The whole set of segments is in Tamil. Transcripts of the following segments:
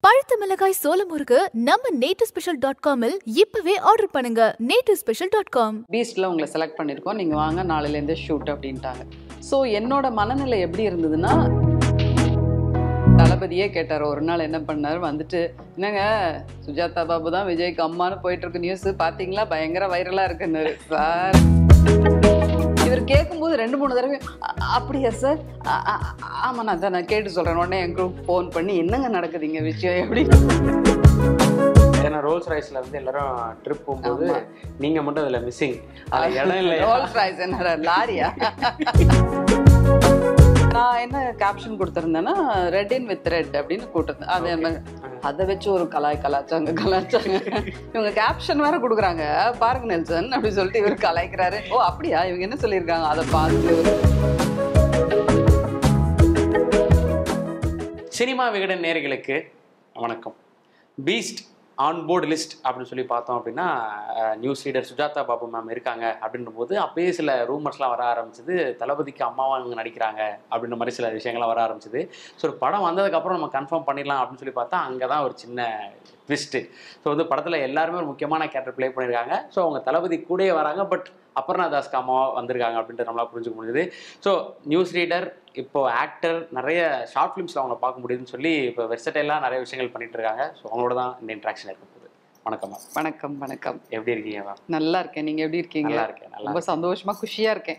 பழுத்த மிளகாய் சோளமுறுக்கு நம்ம நேட்டு ஸ்பெஷல் டாட் காமில் இப்பவே ஆர்டர் பண்ணுங்க நேட்டு ஸ்பெஷல் டாட் காம் பீஸ்டில் உங்களை செலக்ட் பண்ணியிருக்கோம் நீங்கள் வாங்க நாளையிலேருந்தே ஷூட் அப்படின்ட்டாங்க ஸோ என்னோட மனநிலை எப்படி இருந்ததுன்னா தளபதியே கேட்டார் ஒரு நாள் என்ன பண்ணார் வந்துட்டு என்னங்க சுஜாதா பாபு தான் விஜய்க்கு அம்மான்னு போயிட்டு இருக்கு நியூஸ் பார்த்தீங்களா பயங்கர வைரலாக இருக்குன்னாரு சார் இவர் கேட்கும்போது ரெண்டு மூணு தடவை "அ- அப்படியா சார் அ- அ- ஆமா நான் தான் நான் கேட்டு சொல்கிறேன் உடனே என் குரூப் ஃபோன் பண்ணி என்னங்க நடக்குதுங்க விஷயம் எப்படி ஏன்னா ரோல்ஸ் ரைஸ்ல வந்து எல்லாரும் ட்ரிப் போகும்போது ஆமா. நீங்க மட்டும் அதுல மிஸ்ஸிங் அது இடம் இல்லை ரோல்ஸ் ராய்ஸ் என்ன லாரியா நான் என்ன கேப்ஷன் கொடுத்துருந்தேன்னா ரெட் இன் வித் ரெட் அப்படின்னு கூட்டிருந்தேன் அது என்ன அதை வச்சு ஒரு கலாய் கலாச்சாங்க கலாச்சாங்க இவங்க கேப்ஷன் வேற கொடுக்குறாங்க பாருங்க நெல்சன் அப்படி சொல்லிட்டு இவர் கலாய்க்கிறாரு ஓ அப்படியா இவங்க என்ன சொல்லியிருக்காங்க அதை பார்த்து சினிமா விகடன் நேயர்களுக்கு வணக்கம் பீஸ்ட் ஆன் போர்டு லிஸ்ட் அப்படின்னு சொல்லி பார்த்தோம் அப்படின்னா news reader Sujatha Babu ma'am இருக்காங்க அப்படின்ற போது அப்பயே சில ரூமர்ஸ்லாம் வர ஆரம்பிச்சது தளபதிக்கு அம்மாவா இவங்க நடிக்கிறாங்க அப்படின்ற மாதிரி சில விஷயங்கள்லாம் வர ஆரம்பிச்சது ஸோ ஒரு படம் வந்ததுக்கப்புறம் நம்ம கன்ஃபார்ம் பண்ணிடலாம் அப்படின்னு சொல்லி பார்த்தா அங்கே தான் ஒரு சின்ன ட்விஸ்ட்டு ஸோ வந்து படத்தில் எல்லாருமே ஒரு முக்கியமான கேரக்டர் ப்ளே பண்ணியிருக்காங்க ஸோ அவங்க தளபதி கூடயே வராங்க பட் அபர்ணா தாஸ்க்கு அம்மாவா வந்திருக்காங்க அப்படின்ட்டு நம்மளால் புரிஞ்சுக்க முடியுது ஸோ நியூஸ் ரீடர் இப்போ ஆக்டர் நிறைய ஷார்ட் ஃபிலிம்ஸில் அவங்கள பார்க்க முடியுதுன்னு சொல்லி இப்போ வெர்சடைலாக நிறைய விஷயங்கள் பண்ணிட்டு இருக்காங்க ஸோ அவங்களோட தான் இந்த இன்ட்ராக்ஷன் இருக்க போகுது வணக்கம் மேம் வணக்கம் வணக்கம் எப்படி இருக்கீங்க மேம் நல்லா இருக்கேன் நீங்க எப்படி இருக்கீங்க நல்லா இருக்கேன் நல்லா ரொம்ப சந்தோஷமா குஷியா இருக்கேன்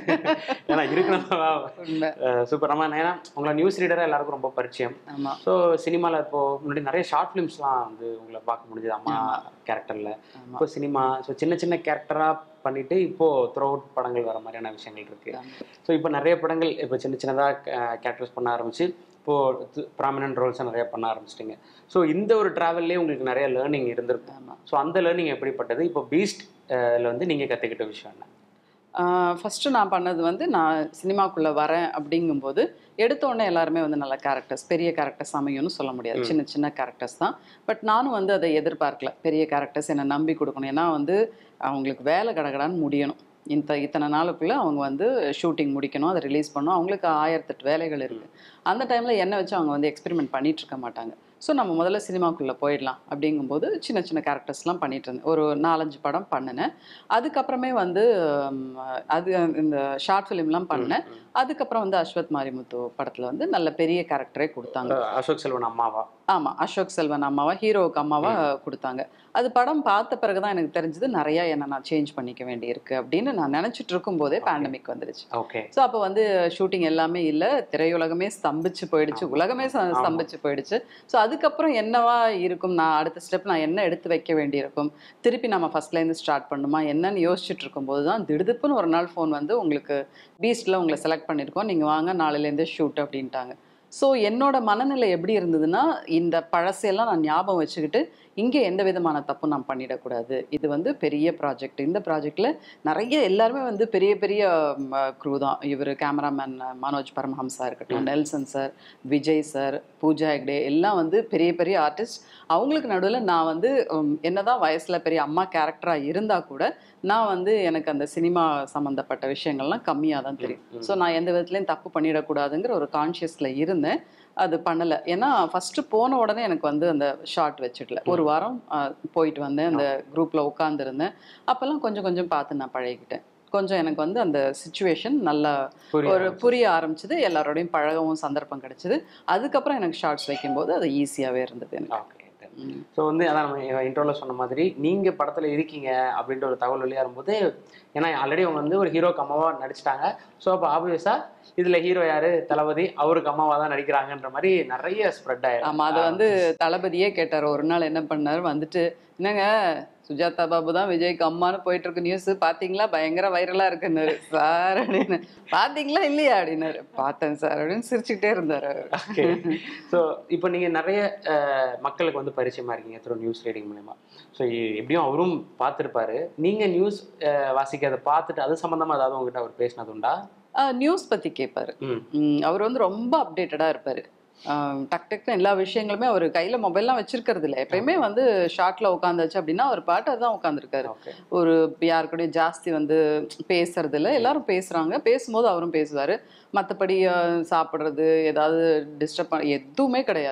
ஏன்னா இருக்கணும் உண்மை சூப்பர் நம்ம ஏன்னா உங்களை நியூஸ் ரீடராக எல்லாருக்கும் ரொம்ப பரிச்சயம் ஆமா ஸோ சினிமாவில் இப்போ முன்னாடி நிறைய ஷார்ட் ஃபிலிம்ஸ்லாம் வந்து உங்களை பார்க்க முடிஞ்சது அம்மா கேரக்டர்ல ஆமா இப்போ சினிமா ஸோ சின்ன சின்ன கேரக்டராக பண்ணிட்டு இப்போ த்ரோ அவுட் படங்கள் வர மாதிரியான விஷயங்கள் இருக்கு ஆமா. ஸோ இப்போ நிறைய படங்கள் இப்போ சின்ன சின்னதாக கேரக்டர்ஸ் பண்ண ஆரம்பிச்சு இப்போ ப்ராமினன்ட் ரோல்ஸை நிறைய பண்ண ஆரம்பிச்சிட்டிங்க ஸோ இந்த ஒரு ட்ராவல்லே உங்களுக்கு நிறைய லேர்னிங் இருந்திருக்கும் ஆமா ஸோ அந்த லேர்னிங் எப்படிப்பட்டது இப்போ பீஸ்ட் வந்து நீங்கள் கற்றுக்கிட்ட விஷயம் என்ன ஃபஸ்ட்டு நான் பண்ணது வந்து நான் சினிமாக்குள்ளே வரேன் அப்படிங்கும்போது எடுத்த உடனே எல்லாருமே வந்து நல்ல கேரக்டர்ஸ் பெரிய கேரக்டர்ஸ் அமையும்னு சொல்ல முடியாது சின்ன சின்ன கேரக்டர்ஸ் தான் பட் நானும் வந்து அதை எதிர்பார்க்கல பெரிய கேரக்டர்ஸ் என்னை நம்பி கொடுக்கணும் ஏன்னா வந்து அவங்களுக்கு வேலை கடகடான்னு முடியணும் இந்த இத்தனை நாளுக்குள்ளே அவங்க வந்து ஷூட்டிங் முடிக்கணும் அதை ரிலீஸ் பண்ணணும் அவங்களுக்கு ஆயிரத்தெட்டு வேலைகள் இருக்குது அந்த டைமில் என்ன வச்சு அவங்க வந்து எக்ஸ்பெரிமெண்ட் பண்ணிட்டு இருக்க மாட்டாங்க ஸோ நம்ம முதல்ல சினிமாக்குள்ளே போயிடலாம் அப்படிங்கும்போது சின்ன சின்ன கேரக்டர்ஸ்லாம் பண்ணிட்டு இருந்தேன் ஒரு நாலஞ்சு படம் பண்ணினேன் அதுக்கப்புறமே வந்து ம், அது இந்த ஷார்ட் ஃபிலிம்லாம் பண்ணேன் அதுக்கப்புறம் வந்து அஸ்வத் மாரிமுத்து படத்தில் வந்து நல்ல பெரிய கேரக்டரே கொடுத்தாங்க அசோக் செல்வன் அம்மாவா ஆமாம் அசோக் செல்வன் அம்மாவா ஹீரோவுக்கு அம்மாவா கொடுத்தாங்க அது படம் பார்த்த பிறகு தான் எனக்கு தெரிஞ்சது நிறையா என்ன நான் சேஞ்ச் பண்ணிக்க வேண்டியிருக்கு அப்படின்னு நான் நினச்சிட்டு இருக்கும்போதே பேண்டமிக் வந்துடுச்சு ஓகே ஸோ அப்போ வந்து ஷூட்டிங் எல்லாமே இல்லை திரையுலகமே ஸ்தம்பிச்சு போயிடுச்சு உலகமே ச- ஸ்தம்பிச்சு போயிடுச்சு ஸோ அதுக்கப்புறம் என்னவா இருக்கும் நான் அடுத்த ஸ்டெப் நான் என்ன எடுத்து வைக்க வேண்டியிருக்கும் திருப்பி நம்ம ஃபர்ஸ்ட்லேருந்து ஸ்டார்ட் பண்ணுமா என்னன்னு யோசிச்சுட்டு இருக்கும்போது தான் திடுதுப்புன்னு ஒரு நாள் ஃபோன் வந்து உங்களுக்கு பீஸ்டில் உங்களை செலக்ட் பண்ணியிருக்கோம் நீங்கள் வாங்க நாளையிலேருந்தே ஷூட் அப்படின்ட்டாங்க ஸோ என்னோட மனநிலை எப்படி இருந்ததுன்னா இந்த பழசையெல்லாம் நான் ஞாபகம் வச்சுக்கிட்டு இங்கே எந்த விதமான தப்பும் நான் பண்ணிடக்கூடாது இது வந்து பெரிய ப்ராஜெக்ட் இந்த ப்ராஜெக்டில் நிறைய எல்லாருமே வந்து பெரிய பெரிய க்ரூ தான் இவர் கேமராமேன் மனோஜ் பரமஹம்சா இருக்கட்டும் Nelson sir Vijay sir Pooja Hegde எல்லாம் வந்து பெரிய பெரிய ஆர்டிஸ்ட் அவங்களுக்கு நடுவில் நான் வந்து உம், என்னதான் வயசில் பெரிய அம்மா கேரக்டராக இருந்தால் கூட நான் வந்து எனக்கு அந்த சினிமா சம்மந்தப்பட்ட விஷயங்கள்லாம் கம்மியாக தான் தெரியும் ஸோ நான் எந்த விதத்துலையும் தப்பு பண்ணிடக்கூடாதுங்கிற ஒரு கான்ஷியஸில் இருந்தேன் அது பண்ணலை ஏன்னா ஃபஸ்ட்டு போன உடனே எனக்கு வந்து அந்த ஷார்ட் வச்சுடல ஒரு வாரம் அஹ், போயிட்டு வந்தேன் அந்த குரூப்பில் உட்காந்துருந்தேன் அப்போல்லாம் கொஞ்சம் கொஞ்சம் பார்த்து நான் பழகிக்கிட்டேன் கொஞ்சம் எனக்கு வந்து அந்த சுச்சுவேஷன் நல்லா புரிய ஒரு புரிய ஆரம்பிச்சது எல்லாரோடையும் பழகவும் சந்தர்ப்பம் கிடைச்சது அதுக்கப்புறம் எனக்கு ஷார்ட்ஸ் வைக்கும்போது அது ஈஸியாகவே இருந்தது எனக்கு ஓகே ம். ஸோ வந்து அதான் நம்ம இன்ட்ரோல சொன்ன மாதிரி நீங்கள் படத்தில் இருக்கீங்க அப்படின்ற ஒரு தகவல் வெளியாகும்போது ஏன்னா ஆல்ரெடி அவங்க வந்து ஒரு ஹீரோக்கு அம்மாவாக நடிச்சிட்டாங்க ஸோ அப்போ ஆப்வியஸாக இதில் ஹீரோ யாரு தளபதி அவருக்கு அம்மாவாக தான் நடிக்கிறாங்கன்ற மாதிரி நிறைய ஸ்ப்ரெட் ஆயிடும் ஆமா அதை வந்து தளபதியே கேட்டார் ஒரு நாள் என்ன பண்ணார் வந்துட்டு என்னங்க சுஜாதா பாபு தான் விஜய்க்கு அம்மான்னு போயிட்டு இருக்கு நியூஸ் பாத்தீங்களா பயங்கர வைரலா இருக்குன்னாரு சார் அப்படின்னு பாத்தீங்களா இல்லையா அப்படின்னாரு பார்த்தேன் சார் அப்படின்னு சிரிச்சுக்கிட்டே இருந்தாரு அவரு. ஓகே ஸோ இப்போ நீங்கள் நிறைய அஹ், மக்களுக்கு வந்து பரிச்சயமா இருக்கீங்க த்ரூ நியூஸ் ரீடிங் மூலயமா ஸோ எப்படியும் அவரும் பார்த்துருப்பாரு நீங்கள் நியூஸ் வாசிக்கிறத பார்த்துட்டு அது சம்மந்தமாக ஏதாவது உங்ககிட்ட அவர் பேசினது உண்டா ஆஹ் நியூஸ் பத்தி கேட்பாரு ம் ம், அவர் வந்து ரொம்ப அப்டேட்டடா இருப்பாரு ஆஹ் டக் டக்னு எல்லா விஷயங்களுமே அவர் கையில மொபைல்லாம் வச்சிருக்கிறது இல்லை எப்பயுமே வந்து ஷார்ட்ல உட்காந்தாச்சு அப்படின்னா அவர் பாட்டு தான் உட்காந்துருக்காரு ஓகே ஒரு யாரு கூடயும் ஜாஸ்தி வந்து பேசுறது இல்ல எல்லாரும் பேசுறாங்க பேசும்போது அவரும் பேசுவாரு மற்றபடி சாப்பிட்றது ஏதாவது டிஸ்டர்ப் எதுவுமே கிடையாது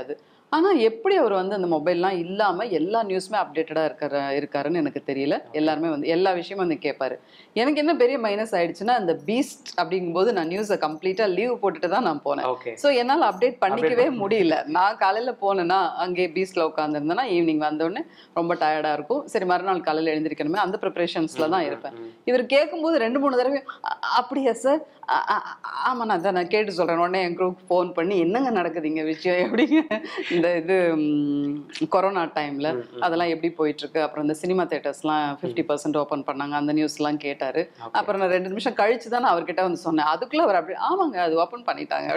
ஆனா எப்படி அவர் வந்து அந்த மொபைல்லாம் இல்லாம எல்லா நியூஸுமே அப்டேட்டடா இருக்கிற இருக்காருன்னு எனக்கு தெரியல எல்லாருமே வந்து எல்லா விஷயமும் வந்து கேட்பாரு எனக்கு என்ன பெரிய மைனஸ் ஆயிடுச்சுன்னா அந்த பீஸ்ட் அப்படிங்கும்போது நான் நியூஸை கம்ப்ளீட்டா லீவ் போட்டுட்டு தான் நான் போனேன் ஓகே ஸோ என்னால் அப்டேட் பண்ணிக்கவே முடியல நான் காலையில போனேன்னா அங்கே பீச்ல உட்காந்துருந்தேன்னா ஈவினிங் வந்தோடனே ரொம்ப டயர்டா இருக்கும் சரி மறுநாள் காலையில எழுந்திருக்கணுமே அந்த ப்ரிப்பரேஷன்ஸ்ல தான் இருப்பேன் இவர் கேட்கும்போது ரெண்டு மூணு தடவை "அ- அப்படியா சார் ஆமா நான் அதான் நான் கேட்டு சொல்றேன் உடனே என் குரூப் ஃபோன் பண்ணி என்னங்க நடக்குதுங்க விஷயம் எப்படிங்க இந்த இது ம், கொரோனா டைம்ல அதெல்லாம் எப்படி போயிட்டு இருக்கு அப்புறம் இந்த சினிமா தேட்டர்ஸ்லாம் ஃபிஃப்டி பர்சன்ட் ஓப்பன் பண்ணாங்க அந்த நியூஸ்லாம் கேட்டாரு அப்புறம் நான் ரெண்டு நிமிஷம் கழிச்சு தான் நான் அவர்கிட்ட வந்து சொன்னேன் அதுக்குள்ள அவர் அப்படி ஆமாங்க அது ஓப்பன் பண்ணிட்டாங்க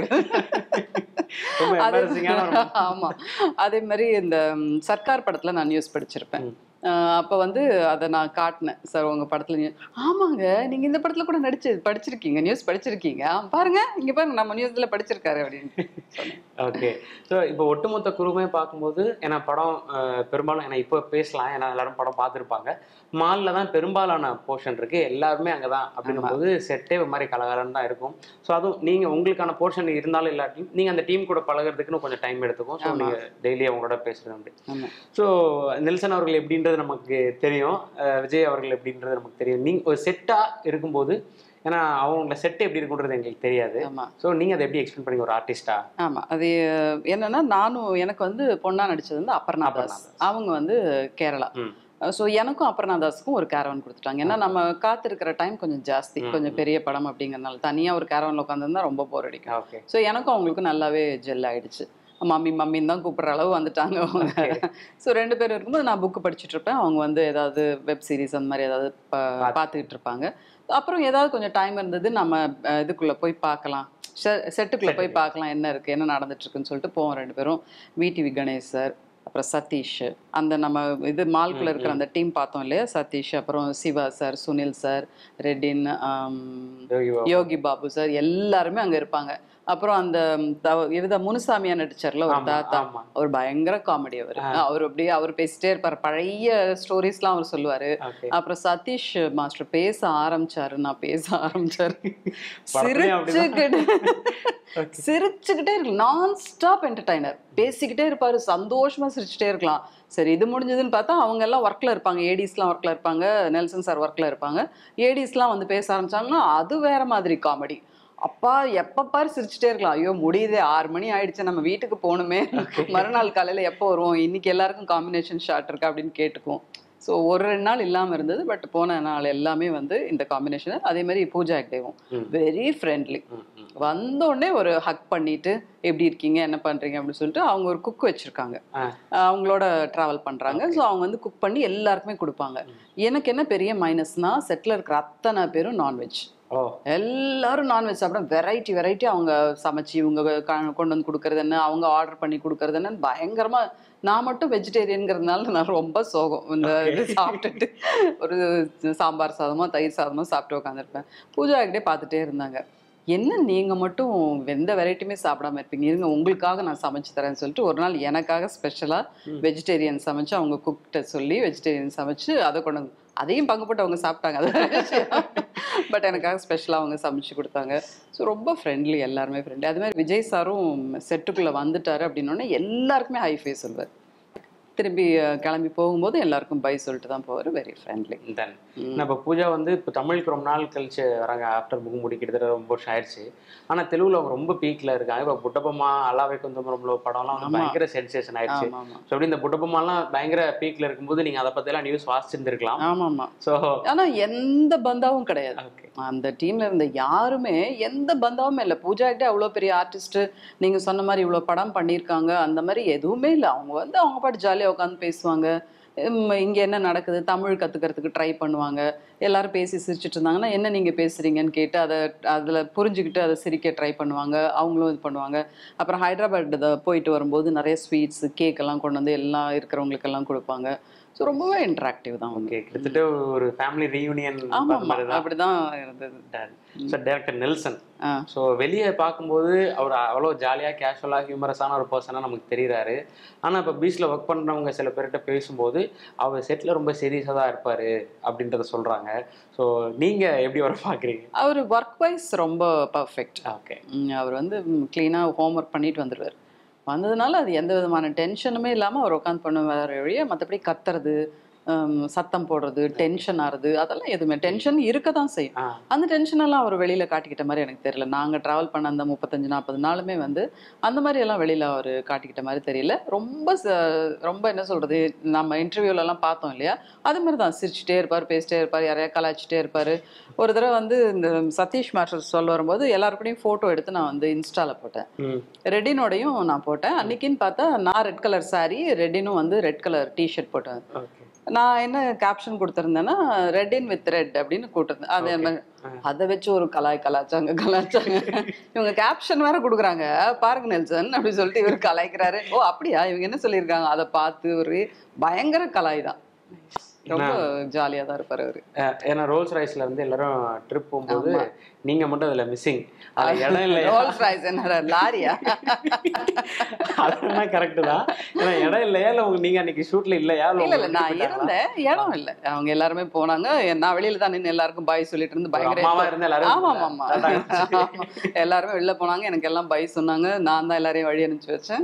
ரொம்ப அது- embarrassing-ஆன ஒரு ஆமா அதே மாதிரி இந்த ம், சர்க்கார் படத்துல நான் நியூஸ் படிச்சிருப்பேன் அஹ் அப்ப வந்து அதை நான் காட்டினேன் சார் உங்க படத்துல நீ- ஆமாங்க நீங்க இந்த படத்துல கூட நடிச்சு படிச்சிருக்கீங்க நியூஸ் படிச்சிருக்கீங்க ஆ, பாருங்க இங்க பாருங்க நம்ம நியூஸ்ல படிச்சிருக்காரு அப்படின்னு சொன்னேன் ஓகே ஸோ இப்போ ஒட்டுமொத்த குழுமே பார்க்கும்போது ஏன்னா படம் அஹ், பெரும்பாலும் ஏன்னா இப்போ பேசலாம் ஏன்னா எல்லாரும் படம் பார்த்துருப்பாங்க மாலில் தான் பெரும்பாலான போர்ஷன் இருக்கு எல்லாருமே அங்கே தான் அப்படின்னும் போது செட்டே ஒரு மாதிரி கலகலன்னு தான் இருக்கும் ஸோ அதுவும் நீங்கள் உங்களுக்கான போர்ஷன் இருந்தாலும் இல்லாட்டியும் நீங்கள் அந்த டீம் கூட பழகுறதுக்குன்னு கொஞ்சம் டைம் எடுத்துக்கும் ஸோ ஆமா. நீங்கள் டெய்லி அவங்களோட பேசுறது உண்டு ஆமா ஸோ நெல்சன் அவர்கள் எப்படின்றது நமக்கு தெரியும் அஹ், விஜய் அவர்கள் எப்படின்றது நமக்கு தெரியும் நீங்கள் ஒரு செட்டாக இருக்கும்போது ஏன்னா அவங்களோட செட் எப்படி இருக்குன்றது எங்களுக்கு தெரியாது ஆமா ஸோ நீங்கள் அதை எப்படி எக்ஸ்பிளைன் பண்ணி ஒரு ஆர்டிஸ்டா ஆமா அது அஹ், என்னன்னா நானும் எனக்கு வந்து பொண்ணா நடிச்சது வந்து அபர்ணா தாஸ் அபர்ணா அவங்க வந்து கேரளா ம். ஸோ எனக்கும் அபர்ணா தாஸுக்கும் ஒரு கேரவன் கொடுத்துட்டாங்க ஏன்னா நம்ம காத்திருக்கிற டைம் கொஞ்சம் ஜாஸ்தி ம், கொஞ்சம் பெரிய படம் அப்படிங்கறதுனால தனியா ஒரு கேரவன்ல உட்காந்துருந்தா ரொம்ப போர் அடிக்கும் ஓகே ஸோ எனக்கும் அவங்களுக்கும் நல்லாவே ஜெல் ஆயிடுச்சு மம்மி மம்மின்னு தான் கூப்பிடுற அளவு வந்துட்டாங்க அவங்க ஸோ ரெண்டு பேரும் இருக்கும்போது நான் புக்கு படிச்சுட்டு இருப்பேன் அவங்க வந்து ஏதாவது வெப் சீரிஸ் அந்த மாதிரி ஏதாவது பா- பார்த்துக்கிட்டு இருப்பாங்க அப்புறம் ஏதாவது கொஞ்சம் டைம் இருந்தது நம்ம அஹ், இதுக்குள்ள போய் பார்க்கலாம் செட்டுக்குள்ள போய் பார்க்கலாம் என்ன இருக்கு என்ன நடந்துட்டு இருக்குன்னு சொல்லிட்டு போவோம் ரெண்டு பேரும் விடிவி கணேஷ் சார் அப்புறம் சதீஷ் அந்த நம்ம இது மால்குள்ள இருக்கிற அந்த டீம் பார்த்தோம் இல்லையா சதீஷ் அப்புறம் சிவா சார் சுனில் சார் ரெட்டின் ஆம், யோகி பாபு. யோகி பாபு சார் எல்லாருமே அங்க இருப்பாங்க அப்புறம் அந்த தவ- இவத முனுசாமியா நடிச்சார்ல ஒரு ஆமா, தாத்தா ஆமா. அவர் பயங்கர காமெடி அவர் அவர் அப்படியே அவர் பேசிட்டே இருப்பார் பழைய ஸ்டோரிஸ்லாம் அவர் சொல்லுவாரு Okay. அப்புறம் சதீஷ் மாஸ்டர் பேச ஆரம்பிச்சாரு நான் பேச ஆரம்பிச்சாரு படத்துலயும் அப்படிதான். சிரிச்சுக்கிட்டு சிரிச்சுக்கிட்டே இருக்கலாம் நான் ஸ்டாப் என்டர்டைனர் பேசிக்கிட்டே இருப்பாரு சந்தோஷமா சிரிச்சுட்டே இருக்கலாம் சரி இது முடிஞ்சதுன்னு பார்த்தா அவங்க எல்லாம் ஒர்க்ல இருப்பாங்க ஏடிஸ்லாம் ஒர்க்ல இருப்பாங்க நெல்சன் சார் ஒர்க்ல இருப்பாங்க ஏடிஸ்லாம் வந்து பேச ஆரம்பிச்சாங்கன்னா அது வேற மாதிரி காமெடி அப்பா எப்ப பாரு சிரிச்சுட்டே இருக்கலாம் ஐயோ முடியுதே ஆறு மணி ஆயிடுச்சு நம்ம வீட்டுக்கு போகணுமே மறுநாள் காலையில எப்போ வருவோம் இன்னைக்கு எல்லாருக்கும் காம்பினேஷன் ஷாட் இருக்கா அப்படின்னு கேட்டுக்குவோம் ஸோ ஒரு ரெண்டு நாள் இல்லாமல் இருந்தது பட் போன நாள் எல்லாமே வந்து இந்த காம்பினேஷன் அதே மாதிரி பூஜா ஹெக்டேவும் ம். வெரி ஃப்ரெண்ட்லி ம், ம். வந்த உடனே ஒரு ஹக் பண்ணிட்டு எப்படி இருக்கீங்க என்ன பண்றீங்க அப்படின்னு சொல்லிட்டு அவங்க ஒரு குக் வச்சிருக்காங்க ஆ. அவங்களோட டிராவல் பண்றாங்க ஸோ அவங்க வந்து குக் பண்ணி எல்லாருக்குமே கொடுப்பாங்க எனக்கு என்ன பெரிய மைனஸ்னா செட்டில் இருக்கிற அத்தனை பேரும் நான்வெஜ் ஓ எல்லாரும் நான்வெஜ் சாப்பிட வெரைட்டி வெரைட்டி அவங்க சமைச்சு இவங்க க- கொண்டு வந்து கொடுக்கறது என்ன அவங்க ஆர்டர் பண்ணி கொடுக்கறது என்னன்னு பயங்கரமா நான் மட்டும் வெஜிடேரியன்ங்கிறதுனால நான் ரொம்ப சோகம் இந்த இது சாப்பிட்டுட்டு ஒரு சாம்பார் சாதமோ தயிர் சாதமோ சாப்பிட்டு உட்காந்துருப்பேன் பூஜா கிட்டே பார்த்துட்டே இருந்தாங்க என்ன நீங்க மட்டும் எந்த வெரைட்டியுமே சாப்பிடாம இருப்பீங்க இருங்க உங்களுக்காக நான் சமைச்சு தரேன்னு சொல்லிட்டு ஒரு நாள் எனக்காக ஸ்பெஷலா வெஜிடேரியன் சமைச்சு அவங்க குக்கிட்ட சொல்லி வெஜிடேரியன் சமைச்சு அதை கொண்டு வந்து அதையும் பங்கு போட்டு அவங்க சாப்பிட்டாங்க அது பட் எனக்காக ஸ்பெஷலாக அவங்க சமைச்சு கொடுத்தாங்க ஸோ ரொம்ப ஃப்ரெண்ட்லி எல்லாருமே ஃப்ரெண்ட்லி அது மாதிரி விஜய் சாரும் செட்டுக்குள்ளே வந்துட்டாரு அப்படின்னோடனே எல்லாருக்குமே ஹை ஃபே சொல்வார் திரும்பி அஹ், கிளம்பி போகும்போது எல்லாருக்கும் பை சொல்லிட்டு தான் போவார் வெரி ஃப்ரெண்ட்லி தென் இப்போ பூஜா வந்து இப்போ தமிழுக்கு ரொம்ப நாள் கழிச்சு வராங்க ஆஃப்டர் புக் முடி கிட்டத்தட்ட ரொம்ப வருஷம் ஆயிடுச்சு ஆனால் தெலுங்குல அவங்க ரொம்ப பீக்ல இருக்காங்க இப்போ புட்டபொம்மா அல்லாவே கொஞ்சம் ரொம்ப படம்லாம் வந்து ஆமா. பயங்கர சென்சேஷன் ஆயிடுச்சு ஆமாம் ஆமாம் ஸோ அப்படி இந்த புட்டபொம்மாலாம் பயங்கர பீக்ல இருக்கும்போது நீங்க அதை பத்தியெல்லாம் நியூஸ் வாசிச்சிருந்துருக்கலாம் ஆமாம் ஆமாம் ஸோ ஆனால் எந்த பந்தாவும் கிடையாது ஓகே அந்த டீம்ல இருந்த யாருமே எந்த பந்தாவும் இல்லை பூஜா கிட்ட அவ்வளோ பெரிய ஆர்டிஸ்ட் நீங்க சொன்ன மாதிரி இவ்வளோ படம் பண்ணியிருக்காங்க அந்த மாதிரி எதுவுமே இல்லை அவங்க வந்து அவங்க பாட்டு ஜாலியாக உட்காந்து பேசுவாங்க உம், இங்க என்ன நடக்குது தமிழ் கத்துக்கிறதுக்கு ட்ரை பண்ணுவாங்க எல்லாரும் பேசி சிரிச்சிட்டு இருந்தாங்கன்னா என்ன நீங்க பேசுறீங்கன்னு கேட்டு அதை அதுல புரிஞ்சுக்கிட்டு அதை சிரிக்க ட்ரை பண்ணுவாங்க அவங்களும் இது பண்ணுவாங்க அப்புறம் ஹைதராபாத் இத போயிட்டு வரும்போது நிறைய ஸ்வீட்ஸ் கேக் எல்லாம் கொண்டு வந்து எல்லாம் இருக்கிறவங்களுக்கெல்லாம் கொடுப்பாங்க ஸோ ரொம்பவே இன்ட்ராக்டிவ் தான் அவங்க ஓகே கிட்டத்தட்ட ஒரு ஃபேமிலி ரீயூனியன் ஆமா ஆமா அப்படிதான் இருந்தது ஸோ டேரக்டர் நெல்சன் ஆ. ஸோ வெளியே பார்க்கும்போது அவர் அவ்வளோ ஜாலியாக கேஷுவலாக ஹியூமரஸான ஒரு பர்சனாக நமக்கு தெரியுறாரு ஆனால் இப்போ பீச்சில் ஒர்க் பண்ணுறவங்க சில பேர்கிட்ட பேசும்போது அவர் செட்டில் ரொம்ப சீரியஸாக தான் இருப்பார் அப்படின்றத சொல்கிறாங்க ஸோ நீங்கள் எப்படி வர பார்க்குறீங்க அவர் ஒர்க் வைஸ் ரொம்ப பர்ஃபெக்ட் ஓகே அவர் வந்து க்ளீனாக ஹோம்ஒர்க் பண்ணிட்டு வந்துடுவார் வந்ததுனால அது எந்த விதமான டென்ஷனுமே இல்லாமல் அவர் உட்காந்து பண்ணுவார் வழிய மற்றபடி கத்துறது ஹம், சத்தம் போடுறது டென்ஷன் ஆறுது அதெல்லாம் எதுவுமே டென்ஷன் இருக்க தான் செய்யும் ஆ அந்த டென்ஷன் எல்லாம் அவர் வெளியில காட்டிக்கிட்ட மாதிரி எனக்கு தெரியல நாங்க டிராவல் பண்ண அந்த முப்பத்தஞ்சு நாற்பது நாளுமே வந்து அந்த மாதிரி எல்லாம் வெளியில அவர் காட்டிக்கிட்ட மாதிரி தெரியல ரொம்ப ச- ரொம்ப என்ன சொல்றது நம்ம இன்டர்வியூல எல்லாம் பார்த்தோம் இல்லையா அது மாதிரி தான் சிரிச்சுட்டே இருப்பார் பேசிட்டே இருப்பார் யாரையா கலாய்ச்சிட்டே இருப்பாரு ஒரு தடவை வந்து இந்த சதீஷ் மாஸ்டர் சொல்ல வரும்போது எல்லாருக்கூடயும் போட்டோ எடுத்து நான் வந்து இன்ஸ்டால போட்டேன் ம் ரெட்டினோடையும் நான் போட்டேன் அன்னைக்குன்னு பார்த்தா நான் ரெட் கலர் saree ரெட்டினும் வந்து ரெட் கலர் டிஷர்ட் போட்டேன் ஓகே நான் என்ன கேப்ஷன் கொடுத்துருந்தேன்னா ரெட் இன் வித் ரெட் அப்படின்னு கொடுத்துருந்தேன் அது என்ன அதை வச்சு ஒரு கலாய் கலாச்சாங்க கலாச்சாங்க இவங்க கேப்ஷன் வேற கொடுக்குறாங்க பாருங்க நெல்சன் அப்படி சொல்லிட்டு இவர் கலாய்க்கிறாரு ஓ அப்படியா இவங்க என்ன சொல்லியிருக்காங்க அதை பார்த்து ஒரு பயங்கர கலாய் தான் ரொம்ப ஜாலியா தான் இருப்பாரு அவரு அஹ் ஏன்னா ரோல்ஸ் ரைஸ்ல வந்து எல்லாரும் ட்ரிப் போகும்போது நீங்க மட்டும் அதுல மிஸ்ஸிங் அதுல இடம் இல்லையா ரோல்ஸ் ராய்ஸ் என்ன லாரியா அதெல்லாம் கரெக்ட் தான் ஏன்னா இடம் இல்லையா இல்ல உங்க நீங்க அன்னைக்கு ஷூட்ல இல்லையா இல்ல இல்ல இல்ல உங்களை நான் விட்டுட்டாங்களா? இருந்தேன் இடம் இல்ல அவங்க எல்லாருமே போனாங்க நான் வெளியில தான் நின்று எல்லாருக்கும் பாய் சொல்லிட்டு இருந்து ஒரு பயங்கர அம்மாவா இருந்தா எல்லாரும் ஆமா ஆமா ஆமா ஆமா. எல்லாருமே வெளில போனாங்க எனக்கு எல்லாம் பை சொன்னாங்க நான் தான் எல்லாரையும் வழி அனுப்பிச்சு வச்சேன்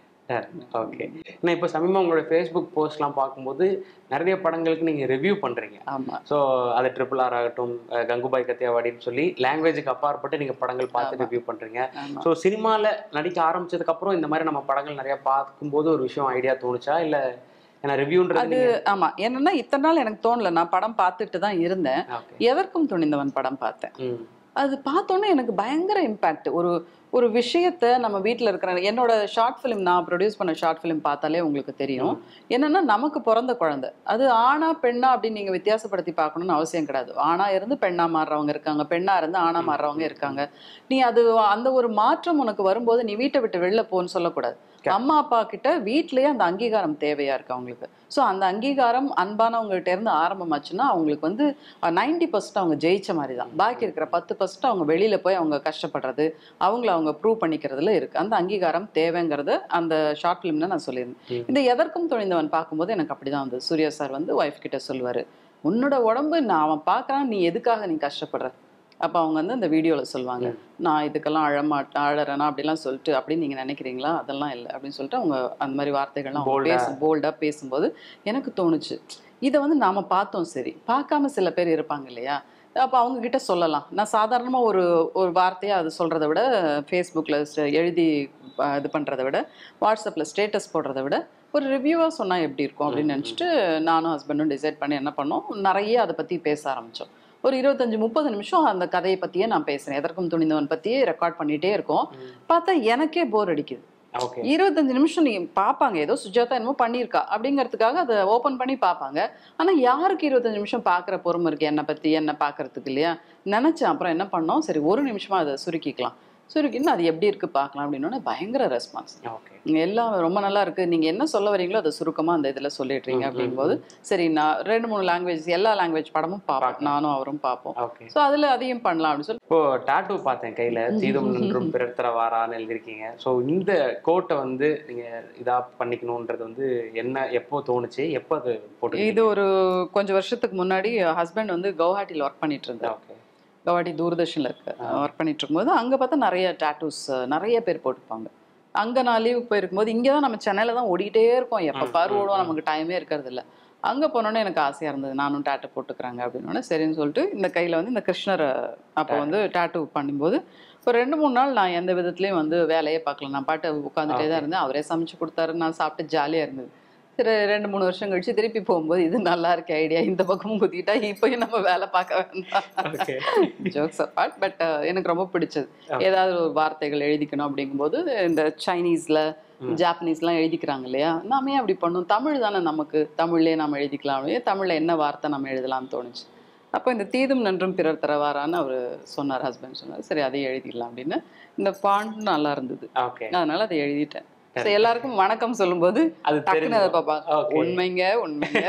ஓகே நான் இப்போ சமீபமா உங்களோட ஃபேஸ்புக் போஸ்ட்லாம் பார்க்கும்போது நிறைய படங்களுக்கு நீங்க ரிவ்யூ பண்றீங்க ஆமா ஸோ அது ட்ரிபிள் ஆர் ஆகட்டும் அஹ் கங்குபாய் கத்தியாவாடின்னு சொல்லி லாங்குவேஜுக்கு அப்பாற்பட்டு நீங்க படங்கள் பார்த்து ஆமா. ரிவ்யூ பண்றீங்க ஆமா ஸோ சினிமால நடிக்க ஆரம்பிச்சதுக்கு அப்புறம் இந்த மாதிரி நம்ம படங்கள் நிறைய பார்க்கும்போது ஒரு விஷயம் ஐடியா தோணுச்சா இல்ல ஏன்னா ரிவ்யூன்றது அது ஆமா என்னன்னா இத்தனை நாள் எனக்கு தோணல நான் படம் பார்த்துட்டு தான் இருந்தேன் ஓகே எதற்கும் துணிந்தவன் படம் பார்த்தேன் ம் அது பார்த்தோன்னே எனக்கு பயங்கர இம்பேக்ட் ஒரு ஒரு விஷயத்த நம்ம வீட்டில் இருக்கிற என்னோட ஷார்ட் ஃபிலிம் நான் ப்ரொடியூஸ் பண்ண ஷார்ட் ஃபிலிம் பார்த்தாலே உங்களுக்கு தெரியும் என்னன்னா நமக்கு பிறந்த குழந்தை அது ஆணா பெண்ணா அப்படின்னு நீங்க வித்தியாசப்படுத்தி பார்க்கணும்னு அவசியம் கிடையாது ஆணா இருந்து பெண்ணா மாறுறவங்க இருக்காங்க பெண்ணா இருந்து ஆணா மாறுறவங்க இருக்காங்க நீ அது அந்த ஒரு மாற்றம் உனக்கு வரும்போது நீ வீட்டை விட்டு வெளில போன்னு சொல்லக்கூடாது அம்மா அப்பா கிட்ட வீட்லயே அந்த அங்கீகாரம் தேவையா இருக்கு அவங்களுக்கு ஸோ அந்த அங்கீகாரம் அன்பானவங்ககிட்ட இருந்து ஆரம்பமாச்சுன்னா அவங்களுக்கு வந்து நைன்டி பர்சன்ட் அவங்க ஜெயிச்ச மாதிரி தான் பாக்கி இருக்கிற பத்து பர்சன்ட் அவங்க வெளியில போய் அவங்க கஷ்டப்படுறது அவங்கள அவங்க ப்ரூவ் பண்ணிக்கிறதுல இருக்கு அந்த அங்கீகாரம் தேவைங்கிறது அந்த ஷார்ட் ஃபிலிம்ல நான் சொல்லியிருந்தேன் ம். இந்த எதற்கும் துணிந்தவன் பார்க்கும்போது எனக்கு அப்படிதான் வந்து சூர்யா சார் வந்து ஒய்ஃப் கிட்ட சொல்லுவாரு உன்னோட உடம்பு நான் அவன் பார்க்கறான் நீ எதுக்காக நீ கஷ்டப்படுற அப்போ அவங்க வந்து அந்த வீடியோவில் சொல்லுவாங்க நான் இதுக்கெல்லாம் அழமாட்டேன் அழறேனா அப்படிலாம் சொல்லிட்டு அப்படின்னு நீங்கள் நினைக்கிறீங்களா அதெல்லாம் இல்லை அப்படின்னு சொல்லிட்டு அவங்க அந்த மாதிரி வார்த்தைகள்லாம் அவங்க Bold-ஆ. பேசும் போல்டாக பேசும்போது எனக்கு தோணுச்சு இதை வந்து நாம பார்த்தோம் சரி பார்க்காம சில பேர் இருப்பாங்க இல்லையா அப்போ அவங்க கிட்ட சொல்லலாம் நான் சாதாரணமாக ஒரு ஒரு வார்த்தையை அது சொல்கிறத விட ஃபேஸ்புக்கில் எழுதி அஹ், இது பண்ணுறத விட வாட்ஸ்அப்பில் ஸ்டேட்டஸ் போடுறத விட ஒரு ரிவ்யூவாக சொன்னால் எப்படி இருக்கும் அப்படின்னு நினச்சிட்டு நானும் ஹஸ்பண்டும் டிசைட் பண்ணி என்ன பண்ணோம் நிறைய அதை பற்றி பேச ஆரம்பித்தோம் ஒரு இருபத்தஞ்சு முப்பது நிமிஷம் அந்த கதையை பற்றியே நான் பேசுகிறேன் எதற்கும் துணிந்தவன் பற்றியே ரெக்கார்ட் பண்ணிகிட்டே இருக்கோம் பார்த்தா எனக்கே போர் அடிக்குது ஓகே இருபத்தஞ்சு நிமிஷம் நீ பார்ப்பாங்க ஏதோ சுஜாதா என்னமோ பண்ணியிருக்கா அப்படிங்கிறதுக்காக அதை ஓப்பன் பண்ணி பார்ப்பாங்க ஆனா யாருக்கு இருபத்தஞ்சு நிமிஷம் பார்க்குற பொறுமை இருக்கு என்னை பத்தி என்ன பார்க்கறதுக்கு இல்லையா நினைச்சேன் அப்புறம் என்ன பண்ணோம் சரி ஒரு நிமிஷமா அதை சுருக்கிக்கலாம் சுருக்கின்னு அது எப்படி இருக்கு பார்க்கலாம் அப்படின்னோடனே பயங்கர ரெஸ்பான்ஸ் ஓகே எல்லாம் ரொம்ப நல்லா இருக்கு நீங்க என்ன சொல்ல வரீங்களோ அதை சுருக்கமா அந்த இதுல சொல்லிடுறீங்க ம், ம், அப்படிங்கும்போது சரி நான் ரெண்டு மூணு லாங்குவேஜ் எல்லா லாங்குவேஜ் படமும் பார்ப்போம் பார்க்கலாம். நானும் அவரும் பார்ப்போம் ஓகே ஸோ அதுல அதையும் பண்ணலாம் அப்படின்னு சொல்லி இப்போ டாட்டூ பார்த்தேன் கையில தீதும் நின்றும் பிறர் தர வாரான்னு எழுதிருக்கீங்க ஸோ இந்த கோட்டை வந்து நீங்க இதா பண்ணிக்கணும்ன்றது வந்து என்ன எப்போ தோணுச்சு எப்போ அது போட்டு இது ஒரு கொஞ்சம் வருஷத்துக்கு முன்னாடி ஹஸ்பண்ட் வந்து கவுஹாட்டியில் ஒர்க் பண்ணிட்டு இருந்தார் ஓகே கவாடி தூர்தர்ஷனில் இருக்கு ஒர்க் பண்ணிட்டு இருக்கும்போது அங்கே பார்த்தா நிறைய டாட்டூஸ் நிறைய பேர் போட்டுப்பாங்க அங்கே நான் லீவுக்கு போயிருக்கும்போது இங்கே தான் நம்ம சென்னையில் தான் ஓடிட்டே இருக்கோம் எப்போ ம், பாரு ம், ஓடுவோம் ம். நமக்கு டைமே இருக்கிறது இல்ல அங்கே போனோன்னே எனக்கு ஆசையாக இருந்தது நானும் டாட்டூ போட்டுக்கிறாங்க அப்படின்னோடனே சரின்னு சொல்லிட்டு இந்த கையில் வந்து இந்த கிருஷ்ணரை அப்போ வந்து டாட்டூ பண்ணும்போது ஒரு ரெண்டு மூணு நாள் நான் எந்த விதத்துலையும் வந்து வேலையே பார்க்கல நான் பாட்டு உட்காந்துட்டே தான் Okay. இருந்தேன் அவரே சமைச்சு கொடுத்தாரு நான் சாப்பிட்டு ஜாலியாக இருந்தது சரி ரெண்டு மூணு வருஷம் கழிச்சு திருப்பி போகும்போது இது நல்லா இருக்கு ஐடியா இந்த பக்கமும் குத்திட்டா இப்பயும் நம்ம வேலை பார்க்க வேண்டாம் ஓகே ஜோக்ஸ் அப்பார்ட் பட் எனக்கு ரொம்ப பிடிச்சது Okay. ஏதாவது ஒரு வார்த்தைகள் எழுதிக்கணும் அப்படிங்கும்போது இந்த சைனீஸ்ல ம். ஜாப்பனீஸ்லாம் எழுதிக்கிறாங்க இல்லையா நாம ஏன் அப்படி பண்ணோம் தமிழ் தானே நமக்கு தமிழ்லேயே நம்ம எழுதிக்கலாம் அப்படியே தமிழ்ல என்ன வார்த்தை நம்ம எழுதலாம்னு தோணுச்சு அப்போ இந்த தீதும் நன்றும் பிறர் தரவாரான்னு அவர் சொன்னார் ஹஸ்பண்ட் சொன்னார் சரி அதையும் எழுதிடலாம் அப்படின்னு இந்த பாண்ட் நல்லா இருந்தது ஓகே அதனால அதை எழுதிட்டேன் சரி எல்லாருக்கும் வணக்கம் சொல்லும்போது அது டக்குன்னு அதை தெரிஞ்சு பார்ப்பாங்க ஓகே உண்மைங்க உண்மைங்க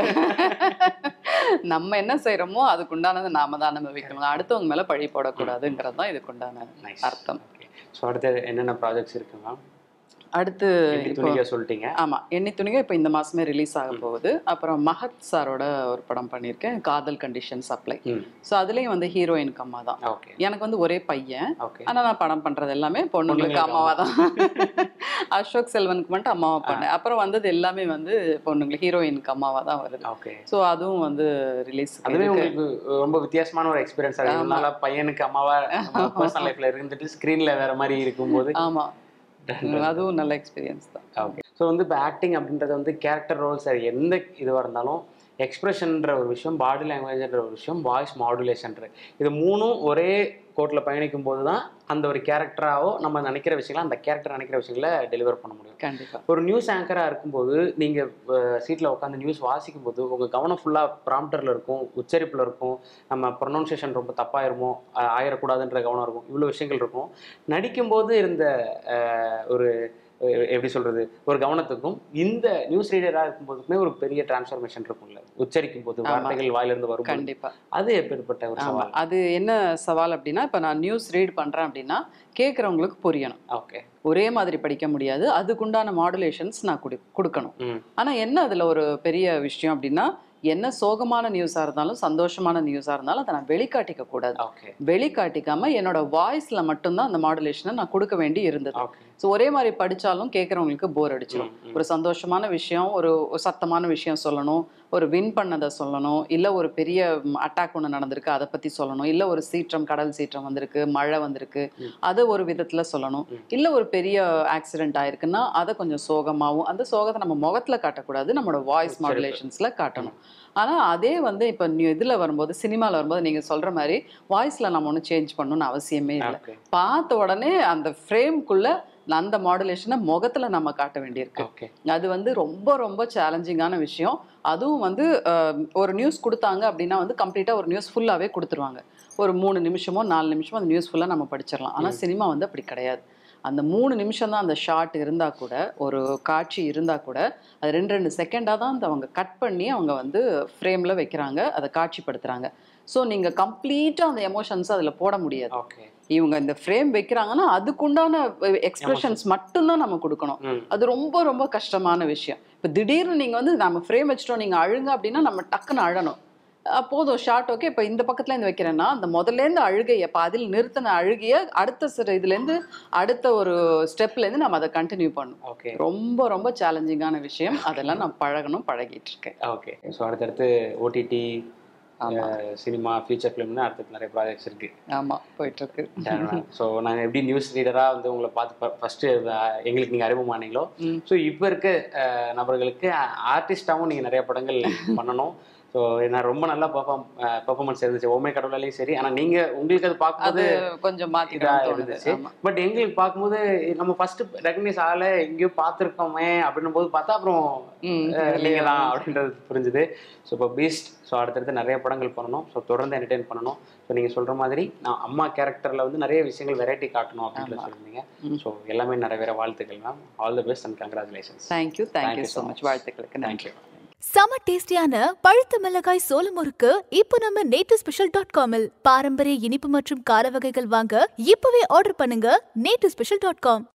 நம்ம என்ன செய்யறோமோ அதுக்கு உண்டானதை நாம தான் அனுபவிக்கணும் அடுத்தவங்க மேல பழி போடக்கூடாதுங்கிறது தான் இதுக்கு உண்டான நைஸ் அர்த்தம் ஸோ அடுத்து என்னென்ன ப்ராஜெக்ட்ஸ் இருக்குங்க அடுத்து எண்ணி இப்போ துணிக சொல்லிட்டீங்க ஆமா எண்ணி துணிக இப்போ இந்த மாசமே ரிலீஸ் ஆக போகுது அப்புறம் மஹத் சாரோட ஒரு படம் பண்ணியிருக்கேன் காதல் கண்டிஷன் சப்ளை ம் ஸோ அதுலயும் வந்து ஹீரோயினுக்கு அம்மா தான் ஓகே எனக்கு வந்து ஒரே பையன் ஓகே ஆனா நான் படம் பண்றது எல்லாமே பொண்ணுங்களுக்கு பொண்ணுங்களுக்கு அம்மாவா தான் அசோக் செல்வனுக்கு மட்டும் அம்மாவா பண்ணேன் அப்புறம் வந்தது எல்லாமே வந்து பொண்ணுங்களுக்கு ஹீரோயினுக்கு அம்மாவா தான் வருது ஓகே ஸோ அதுவும் வந்து ரிலீஸ் அதுவே உங்களுக்கு ரொம்ப வித்தியாசமான ஒரு எக்ஸ்பீரியன்ஸ் ஆமா. அதனால பையனுக்கு அம்மாவா பர்சனல் லைஃப்ல இருந்துட்டு ஸ்கிரீன்ல வேற மாதிரி இருக்கும்போது ஆமா அதுவும் நல்ல எக்ஸ்பீரியன்ஸ் தான் ஓகே ஸோ வந்து இப்போ ஆக்டிங் அப்படின்றது வந்து கேரக்டர் ரோல்ஸ் அது எந்த இதுவாக இருந்தாலும் எக்ஸ்பிரஷன்ற ஒரு விஷயம் பாடி லாங்குவேஜ்ன்ற ஒரு விஷயம் வாய்ஸ் மாடுலேஷன்ற இது மூணும் ஒரே கோட்டில் பயணிக்கும் போது தான் அந்த ஒரு கேரக்டராவோ நம்ம நினைக்கிற விஷயங்களை அந்த கேரக்டர் நினைக்கிற விஷயங்களை டெலிவர் பண்ண முடியும் கண்டிப்பா ஒரு நியூஸ் ஆங்கராக இருக்கும்போது நீங்கள் சீட்டில் உட்காந்து நியூஸ் வாசிக்கும் போது உங்கள் கவனம் ஃபுல்லாக ப்ராம்ப்டரில் இருக்கும் உச்சரிப்பில் இருக்கும் நம்ம ப்ரொனவுன்சியேஷன் ரொம்ப தப்பாயிருமோ ஆ- ஆயிரக்கூடாதுன்ற கவனம் இருக்கும் இவ்வளோ விஷயங்கள் இருக்கும் நடிக்கும்போது இருந்த அஹ், ஒரு அஹ், எப்படி சொல்கிறது ஒரு கவனத்துக்கும் இந்த நியூஸ் ரீடராக இருக்கும்போதுக்குமே ஒரு பெரிய டிரான்ஸ்ஃபர்மேஷன் இருக்கும்ல உச்சரிக்கும் போது ஆமா. வார்த்தைகள் வாயிலிருந்து வரும் கண்டிப்பா அது எப்பேற்பட்ட ஒரு ஆமா சவால் அது என்ன சவால் அப்படின்னா இப்ப நான் நியூஸ் ரீட் பண்றேன் அப்படின்னா கேட்குறவங்களுக்கு புரியணும் ஓகே ஒரே மாதிரி படிக்க முடியாது அதுக்குண்டான மாடுலேஷன்ஸ் நான் கொடு கொடுக்கணும் ம் ஆனா என்ன அதுல ஒரு பெரிய விஷயம் அப்படின்னா என்ன சோகமான நியூஸா இருந்தாலும் சந்தோஷமான நியூஸா இருந்தாலும் அதை நான் வெளிக்காட்டிக்க கூடாது ஓகே வெளிக்காட்டிக்காம என்னோட வாய்ஸ்ல மட்டும்தான் அந்த மாடுலேஷனை நான் கொடுக்க வேண்டி இருந்தது ஓகே ஸோ ஒரே மாதிரி படிச்சாலும் கேட்குறவங்களுக்கு போர் அடிச்சிடும் ம், ம். ஒரு சந்தோஷமான விஷயம் ஒரு ஒரு சத்தமான விஷயம் சொல்லணும் ஒரு வின் பண்ணதை சொல்லணும் இல்லை ஒரு பெரிய அட்டாக் ஒன்று நடந்திருக்கு அதை பற்றி சொல்லணும் இல்லை ஒரு சீற்றம் கடல் சீற்றம் வந்திருக்கு மழை வந்திருக்கு ம். அதை ஒரு விதத்தில் சொல்லணும் ம். இல்லை ஒரு பெரிய ஆக்சிடென்ட் ஆயிருக்குன்னா அதை கொஞ்சம் சோகமாகவும் அந்த சோகத்தை நம்ம முகத்தில் காட்டக்கூடாது நம்மளோட வாய்ஸ் சரி. மாடுலேஷன்ஸில் காட்டணும் ஆனால் அதே வந்து இப்போ இதில் வரும்போது சினிமாவில் வரும்போது நீங்கள் சொல்கிற மாதிரி வாய்ஸில் நம்ம ஒன்றும் சேஞ்ச் பண்ணணும்னு அவசியமே இல்லை ஓகே பார்த்த உடனே அந்த ஃப்ரேம்குள்ள அந்த மாடுலேஷனை முகத்துல நம்ம காட்ட வேண்டியிருக்கு ஓகே அது வந்து ரொம்ப ரொம்ப சேலஞ்சிங்கான விஷயம் அதுவும் வந்து அஹ், ஒரு நியூஸ் கொடுத்தாங்க அப்படின்னா வந்து கம்ப்ளீட்டாக ஒரு நியூஸ் ஃபுல்லாகவே கொடுத்துருவாங்க ஒரு மூணு நிமிஷமோ நாலு நிமிஷமோ அந்த நியூஸ் ஃபுல்லாக நம்ம படிச்சிடலாம் ஆனால் சினிமா வந்து அப்படி கிடையாது அந்த மூணு நிமிஷம் தான் அந்த ஷார்ட் இருந்தால் கூட ஒரு காட்சி இருந்தால் கூட அது ரெண்டு ரெண்டு செகண்டாக தான் அந்த அவங்க கட் பண்ணி அவங்க வந்து ஃப்ரேமில் வைக்கிறாங்க அதை காட்சிப்படுத்துகிறாங்க ஸோ நீங்கள் கம்ப்ளீட்டாக அந்த எமோஷன்ஸ் அதில் போட முடியாது ஓகே இவங்க இந்த ஃப்ரேம் வைக்கிறாங்கன்னா அதுக்குண்டான எக்ஸ்பிரஷன்ஸ் மட்டும்தான் நம்ம கொடுக்கணும் ம் அது ரொம்ப ரொம்ப கஷ்டமான விஷயம் இப்போ திடீர்னு நீங்க வந்து நம்ம ஃப்ரேம் வச்சிட்டோம் நீங்க அழுங்க அப்படின்னா நம்ம டக்குன்னு அழணும் அஹ் போதும் ஷார்ட் ஓகே இப்போ இந்த பக்கத்துல இருந்து வைக்கிறேன்னா அந்த முதல்ல இருந்து அழுகைய பாதியில் நிறுத்தின அழுகைய அடுத்த சில இதுல இருந்து அடுத்த ஒரு ஸ்டெப்ல இருந்து நம்ம அதை கண்டினியூ பண்ணணும் ஓகே ரொம்ப ரொம்ப சேலஞ்சிங்கான விஷயம் அதெல்லாம் நான் பழகணும் பழகிட்டு இருக்கேன் ஓகே ஸோ அடுத்தடுத்து ஓடிடி ஆமா சினிமா ஃபியூச்சர் ஃபிலிம்னு அடுத்தது நிறைய ப்ராஜெக்ட்ஸ் இருக்கு ஆமா போயிட்டு இருக்கு ஸோ நாங்கள் எப்படி நியூஸ் ரீடராக வந்து உங்களை பார்த்து ஃபர்ஸ்ட் எங்களுக்கு நீங்கள் அறிமுகமானீங்களோ ம். ஸோ இப்போ இருக்க அஹ், நபர்களுக்கு ஆர்டிஸ்டாகவும் நீங்கள் நிறைய படங்கள் பண்ணணும் ஸோ நான் ரொம்ப நல்லா பர்ஃபார்ம் பெர்ஃபார்மன்ஸ் இருந்துச்சு ஓமே கடவுளாலையும் சரி ஆனால் நீங்கள் உங்களுக்கு அது அது பார்க்கும்போது கொஞ்சம் இதா மாத்திக்கலாம் தோணுது இருந்துச்சு ஆமா பட் எங்களுக்கு பார்க்கும்போது நம்ம ஃபர்ஸ்ட் ரெகனைஸ் ஆகலை எங்கேயோ பார்த்துருக்கோமே அப்படின்னும் போது பார்த்தா அப்புறம் ம், நீங்கள் தான் அப்படின்றது புரிஞ்சுது ஸோ இப்போ பீஸ்ட் ஸோ அடுத்தடுத்து நிறைய படங்கள் பண்ணணும் ஸோ தொடர்ந்து என்டர்டெயின் பண்ணணும் ஸோ நீங்கள் சொல்கிற மாதிரி நான் அம்மா கேரக்டரில் வந்து நிறைய விஷயங்கள் வெரைட்டி காட்டணும் அப்படின்றது சொல்லியிருந்தீங்க ம். ஸோ எல்லாமே நிறைவேற வாழ்த்துக்கள் ma'am all the best and congratulations thank you Thank thank you you so so much much. வாழ்த்துக்களுக்கு நன்றி தேங்க்யூ செம டேஸ்டியான பழுத்த மிளகாய் சோள முறுக்கு இப்போ நம்ம நேட்டு ஸ்பெஷல் டாட் காமில் பாரம்பரிய இனிப்பு மற்றும் கார வகைகள் வாங்க இப்பவே ஆர்டர் பண்ணுங்க நேட்டு ஸ்பெஷல் டாட் காம்